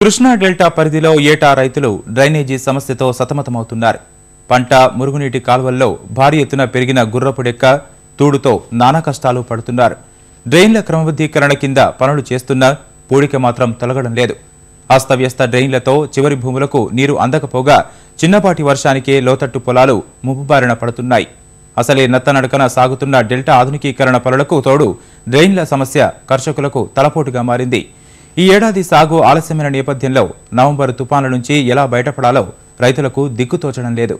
Krishna delta పరిధిలో ఏటా రైతులు డ్రైనేజీ సమస్యతో సతమతమవుతున్నారు పంట మురుగునీటి కాలువల్లో భారీ ఎత్తున పెరిగిన గుర్రపుడెక్క తూడుతో నానా కష్టాలు పడుతున్నారు డ్రైన్ల క్రమబద్ధీకరణ కింద పనులు చేస్తున్నా పూడిక మాత్రం తొలగడం లేదు అస్తవ్యస్త డ్రైన్లతో చివరి భూములకు నీరు అందకపోగా చిన్నపాటి వర్షానికే లోతట్టు పొలాలు ముప్పుబారిన పడుతున్నాయి అసలే నత్తనడకన సాగుతున్న డెల్టా ఆధునికీకరణ పనులకు తోడు డ్రైన్ల సమస్య కర్షకులకు తలపోటుగా మారింది ఈ ఏడాది సాగు ఆలస్యమైన నేపథ్యంలో నవంబర్ తుపాన్ల నుంచి ఎలా బయటపడాలో రైతులకు దిక్కుతోచడం లేదు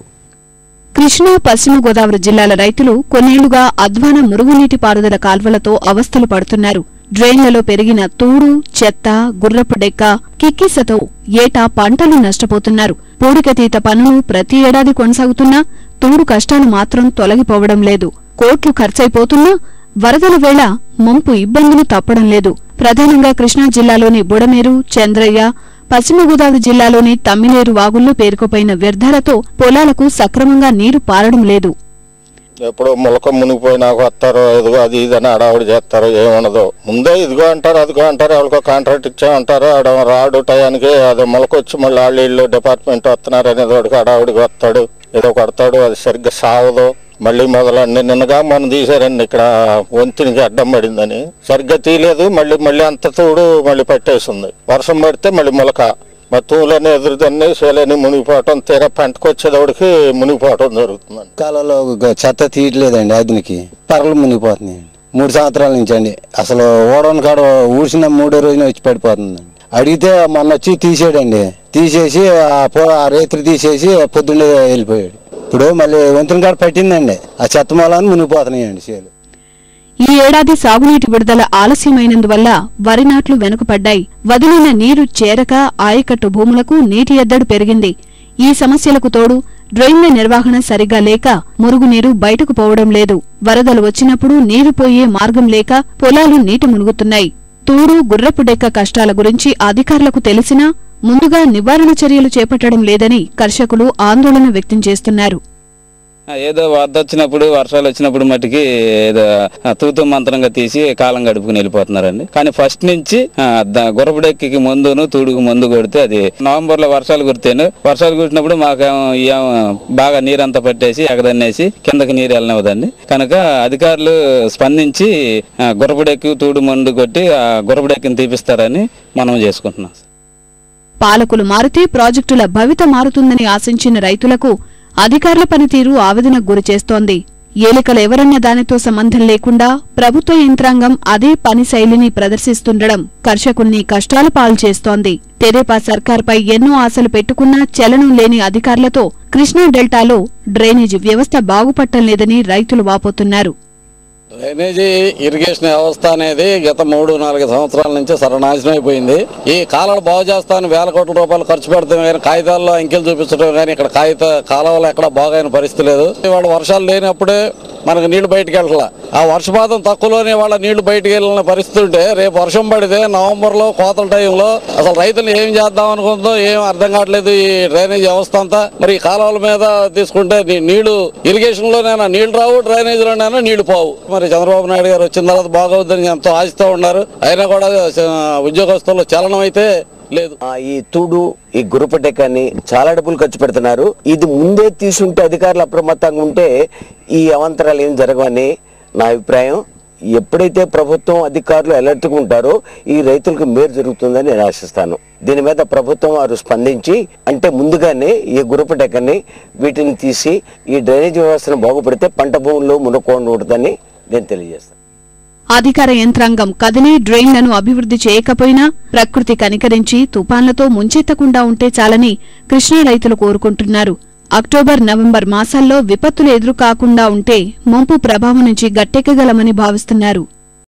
కృష్ణా పశ్చిమ గోదావరి జిల్లాల రైతులు కొన్నేళ్లుగా అధ్వాన మురుగునీటి పారుదల కాల్వలతో అవస్థలు పడుతున్నారు డ్రైన్లలో పెరిగిన తూడు చెత్త గుర్రపు డెక్క కిక్కిసతో ఏటా పంటలు నష్టపోతున్నారు పూడికతీత పనులు ప్రతి ఏడాది కొనసాగుతున్నా తూడు కష్టాలు మాత్రం తొలగిపోవడం లేదు కోట్లు ఖర్చయిపోతున్నా వరదల వేళ ముంపు ఇబ్బందులు తప్పడం లేదు ప్రధానంగా కృష్ణా జిల్లాలోని బుడమేరు చంద్రయ్య పశ్చిమ గోదావరి జిల్లాలోని తమ్మిలేరు వాగుల్లో పేరుకుపోయిన వ్యర్థాలతో పొలాలకు సక్రమంగా నీరు పారడం లేదు ఎప్పుడో మొలక మునిగిపోయినాక వస్తారు ఇదిగో అది ఇది అని అడావుడి చేస్తారు ఏముండదు ముందే ఇదిగో అంటారు అదిగో అంటారు ఎవరికో కాంట్రాక్ట్ ఇచ్చామంటారు ఆడ రాడు టయానికి అది మొలక వచ్చి మళ్ళీ వాళ్ళు వీళ్ళు డిపార్ట్మెంట్ వస్తున్నారు అనేది వాడికి అడావుడికి వస్తాడు ఏదో కొడతాడు అది సరిగ్గా సావదు మళ్ళీ మొదలండి నిన్నగా మనం తీసారండి ఇక్కడ వంతినికి అడ్డం పడిందని సరిగ్గా తీయలేదు మళ్ళీ మళ్ళీ అంత తూడు మళ్ళీ పట్టేసింది వర్షం పడితే మళ్ళీ మొలక మా తూలని ఎదురుదన్ని సేలని మునిగిపోవటం తీరా పంటకు వచ్చేదోడికి మునిగిపోవటం జరుగుతుందండి కాలంలో చెత్త తీయట్లేదండి అదినికి పరలు మునిగిపోతున్నాయి మూడు సంవత్సరాల నుంచి అండి అసలు ఓడవని కాడ ఊడ్చిన మూడో రోజున వచ్చి పడిపోతుందండి అడిగితే మొన్న వచ్చి తీసాడండి తీసేసి ఆ పో ఆ రేత్రి తీసేసి పొద్దున్నే వెళ్ళిపోయాడు ఇప్పుడు మళ్ళీ వంతుని కాడ పట్టిందండి ఆ చెత్త మూలాన్ని మునిగిపోతున్నాయండి చేలు ఈ ఏడాది సాగునీటి విడుదల ఆలస్యమైనందువల్ల వరి నాట్లు వెనుకపడ్డాయి వదిలిన నీరు చేరక ఆయకట్టు భూములకు నీటి ఎద్దడు పెరిగింది ఈ సమస్యలకు తోడు డ్రైన్ల నిర్వహణ సరిగా లేక మురుగునీరు బయటకు పోవడం లేదు వరదలు వచ్చినప్పుడు నీరు పోయే మార్గం లేక పొలాలు నీటి మునుగుతున్నాయి తూడు గుర్రపు డెక్క కష్టాల గురించి అధికారులకు తెలిసినా ముందుగా నివారణ చర్యలు చేపట్టడం లేదని కర్షకులు ఆందోళన వ్యక్తం చేస్తున్నారు ఆ, ఏదో వరద వచ్చినప్పుడు వర్షాలు వచ్చినప్పుడు మట్టుకి ఏదో ఆ, తూతు మంత్రంగా తీసి కాలం గడుపుకుని వెళ్ళిపోతున్నారండి కానీ ఫస్ట్ నుంచి ఆ, ద- గుర్రపుడెక్కి ముందును తూడుకు ముందు కొడితే అది నవంబర్ లో వర్షాలు కుడితేను వర్షాలు కుట్టినప్పుడు మాకేమో ఏం బాగా నీరంతా పట్టేసి ఎగదన్నేసి కిందకి నీరు వెళ్ళనివ్వదండి కనుక అధికారులు స్పందించి ఆ, గుర్రపుడెక్కి తూడు ముందు కొట్టి ఆ గుర్రపుడెక్కిని తీపిస్తారని మనం చేసుకుంటున్నాం పాలకులు మారితే ప్రాజెక్టుల భవిత మారుతుందని ఆశించిన రైతులకు అధికారుల పనితీరు ఆవేదనకు గురిచేస్తోంది ఏలికలెవరన్న దానితో సంబంధం లేకుండా ప్రభుత్వ యంత్రాంగం అదే పని శైలిని ప్రదర్శిస్తుండడం కర్షకుల్ని కష్టాల పాలు చేస్తోంది తెదేపా సర్కార్పై ఎన్నో ఆశలు పెట్టుకున్నా చలనం లేని అధికారులతో కృష్ణా డెల్టాలో డ్రైనేజీ వ్యవస్థ బాగుపట్టం లేదని రైతులు వాపోతున్నారు డ్రైనేజీ ఇరిగేషన్ వ్యవస్థ అనేది గత మూడు నాలుగు సంవత్సరాల నుంచి సర్వనాశనం అయిపోయింది ఈ కాలువలు బాగు చేస్తాను వేల కోట్ల రూపాయలు ఖర్చు పెడతాం కానీ కాగితాల్లో అంకెలు చూపించడం కానీ ఇక్కడ కాగిత కాలువలు ఎక్కడ బాగైన పరిస్థితి లేదు ఇవాళ వర్షాలు లేనప్పుడే మనకు నీళ్లు బయటికి వెళ్ళాల ఆ వర్షపాతం తక్కువలోనే వాళ్ళ నీళ్లు బయటికి వెళ్ళిన పరిస్థితి ఉంటే రేపు వర్షం పడితే నవంబర్ లో కోతల టైంలో అసలు రైతులు ఏం చేద్దాం అనుకుందో ఏం అర్థం కావట్లేదు ఈ డ్రైనేజ్ వ్యవస్థ అంతా మరి ఈ కాలువల మీద తీసుకుంటే నీ- నీళ్లు ఇరిగేషన్ లోనైనా నీళ్లు రావు డ్రైనేజ్ లోనైనా నీళ్లు పోవు మరి చంద్రబాబు నాయుడు గారు వచ్చిన తర్వాత బాగవుద్దని ఎంతో ఆశతో ఉన్నారు అయినా కూడా ఆ, ఉద్యోగస్తుల్లో చలనం అయితే లేదు ఆ, ఈ తూడు ఈ గురుపటెక్కని చాలా డబ్బులు ఖర్చు పెడుతున్నారు ఇది ముందే తీసుంటే అధికారులు అప్రమత్తంగా ఉంటే ఈ అవంతరాలు ఏం జరగవని నా అభిప్రాయం ఎప్పుడైతే ప్రభుత్వం అధికారులు అలర్ట్గా ఉంటారో ఈ రైతులకు మేలు జరుగుతుందని నేను ఆశిస్తాను దీని మీద ప్రభుత్వం వారు స్పందించి అంటే ముందుగానే ఈ గురుపటెక్కని వీటిని తీసి ఈ డ్రైనేజ్ వ్యవస్థను బాగుపడితే పంట భూముల్లో మునక్కోండి ఉంటుందని నేను తెలియజేస్తాను అధికార యంత్రాంగం కదిలే డ్రైన్లను అభివృద్ధి చేయకపోయినా ప్రకృతి కనికరించి తుపాన్లతో ముంచెత్తకుండా ఉంటే చాలని కృష్ణా రైతులు కోరుకుంటున్నారు అక్టోబర్ నవంబర్ మాసాల్లో విపత్తులు ఎదురుకాకుండా ఉంటే ముంపు ప్రభావం నుంచి గట్టెక్కగలమని భావిస్తున్నారు